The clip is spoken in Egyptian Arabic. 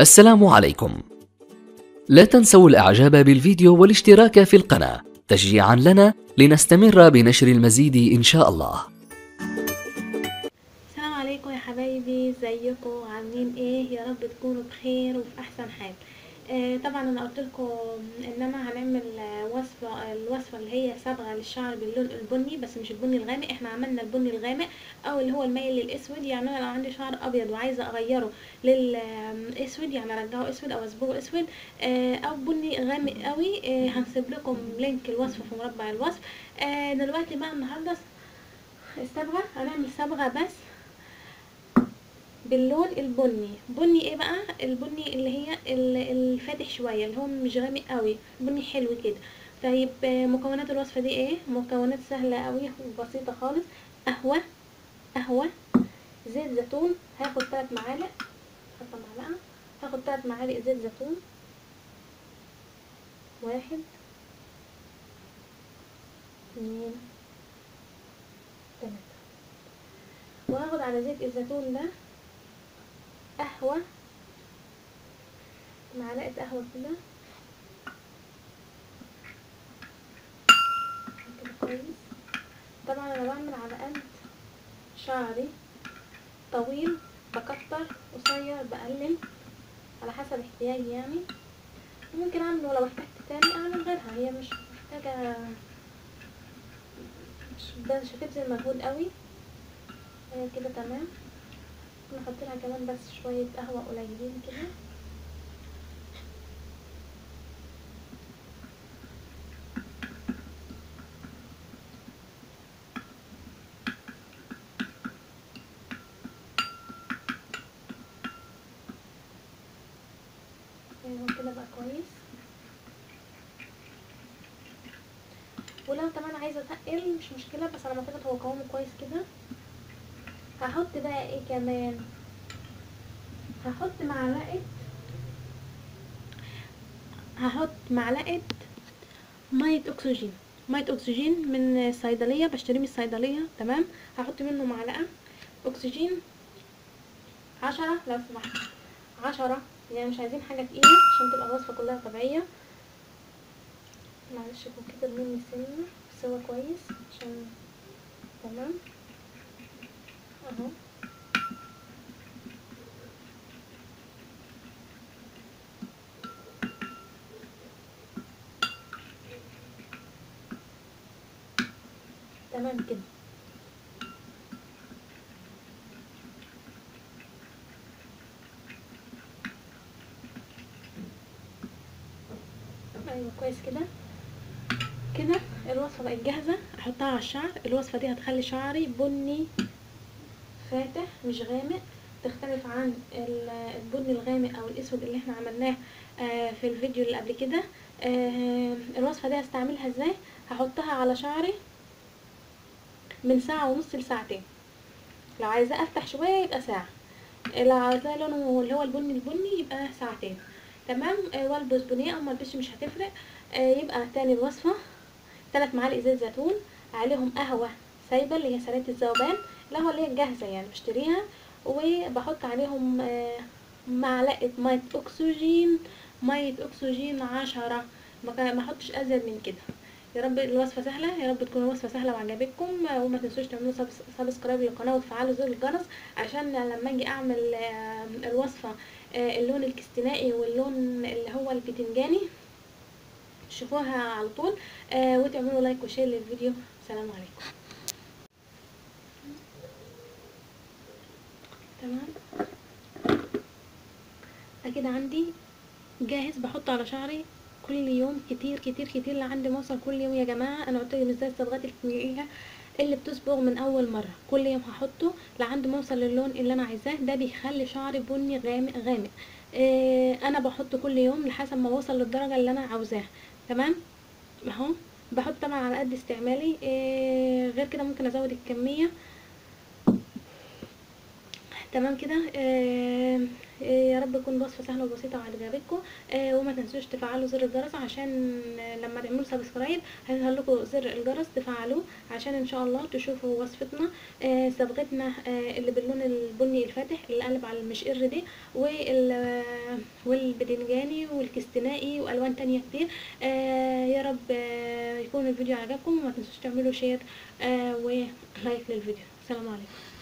السلام عليكم لا تنسوا الاعجاب بالفيديو والاشتراك في القناة تشجيعا لنا لنستمر بنشر المزيد ان شاء الله السلام عليكم يا حبايبي ازيكم عاملين ايه يا رب تكونوا بخير وفي احسن حال آه طبعا انا قلت لكم ان انا هنعمل آه، وصفه الوصفه اللي هي صبغه للشعر باللون البني بس مش البني الغامق احنا عملنا البني الغامق او اللي هو المايل للاسود يعني انا لو عندي شعر ابيض وعايزه اغيره للاسود يعني ارجعه اسود او اصبغه اسود آه او بني غامق قوي آه هنسيب لكم لينك الوصفه في مربع الوصف آه دلوقتي بقى النهارده الصبغه هنعمل صبغه بس باللون البني بني ايه بقى البني اللي هي ال- الفاتح شويه اللي هو مش غامق قوي بني حلو كده طيب آه، مكونات الوصفه دي ايه مكونات سهله قوي وبسيطه خالص قهوه قهوه زيت زيتون هاخد 3 معالق حاطه معلقه هاخد 3 معالق زيت زيتون واحد اتنين تلاته وهاخد على زيت الزيتون ده قهوة معلقة قهوة كده كده كويس طبعا انا بعمل على قد شعري طويل بكتر قصير بقلل على حسب احتياجي يعني ممكن اعمل ولو احتجت تاني اعمل غيرها هي مش محتاجة مش ده مش هتبذل مجهود قوي هي كده تمام نحط لها كمان بس شوية قهوة قليلين كده ايوه كده بقى كويس ولو كمان عايزة اتقل مش مشكلة بس على ما اعتقد هو قوامه كويس كده هحط بقى ايه كمان هحط معلقة هحط معلقة مية اكسجين مية اكسجين من الصيدلية بشتريه من الصيدلية تمام هحط منه معلقة اكسجين عشرة لو سمحت عشرة يعني مش عايزين حاجة تقيلة عشان تبقى الوصفة كلها طبيعية معلش يكون كتر مني سنة بس هو كويس عشان تمام اهو تمام كده ايوه كويس كده كده الوصفه بقت جاهزه احطها على الشعر الوصفه دي هتخلي شعري بني فاتح مش غامق تختلف عن ال- البني الغامق او الاسود اللي احنا عملناه آه، في الفيديو اللي قبل كده آه، الوصفه دي هستعملها ازاي هحطها على شعري من ساعه ونص لساعتين لو عايزاه افتح شويه يبقى ساعه لو عايزاه لونه اللي هو البني البني يبقى ساعتين تمام آه، والبس بنيه او ملبسش مش هتفرق آه، يبقى تاني الوصفه ثلاث معالق زيت زيتون عليهم قهوه سايبه اللي هي سلامه الذوبان القهوه اللي هي الجاهزه يعني بشتريها وبحط عليهم آه، معلقه ميه اكسجين ميه اكسجين عشرة ما كان- ما احطش ازيد من كده يا رب الوصفه سهله يا رب تكون الوصفه سهله وعجبتكم آه، وما تنسوش تعملوا سبس- سبسكرايب للقناه وتفعلوا زر الجرس عشان لما اجي اعمل آه، الوصفه آه، اللون الكستنائي واللون اللي هو البتنجاني تشوفوها على طول آه، وتعملوا لايك وشير للفيديو سلام عليكم تمام ده كده عندي جاهز بحطه على شعري كل يوم كتير كتير كتير لعند ما اوصل كل يوم يا جماعه انا قلت لكم ازاي الصبغات الكيميائيه اللي بتصبغ من اول مره كل يوم هحطه لعند ما اوصل للون اللي انا عايزاه ده بيخلي شعري بني غامق غامق آه انا بحطه كل يوم لحسب ما اوصل للدرجه اللي انا عاوزاها تمام اهو بحط طبعا على قد استعمالي آه غير كده ممكن ازود الكميه تمام كده آه آه، يا رب تكون الوصفه سهله وبسيطه وعجبتكم آه وما تنسوش تفعلوا زر الجرس عشان آه، لما تعملوا سبسكرايب هيظهر لكم زر الجرس تفعلوه عشان ان شاء الله تشوفوا وصفتنا آه صبغتنا آه اللي باللون البني الفاتح اللي قلب على المشقر دي وال آه، البدنجاني والكستنائي والوان تانية كتير آه يا رب آه يكون الفيديو عجبكم وما تنسوش تعملوا شير آه ولايك للفيديو السلام عليكم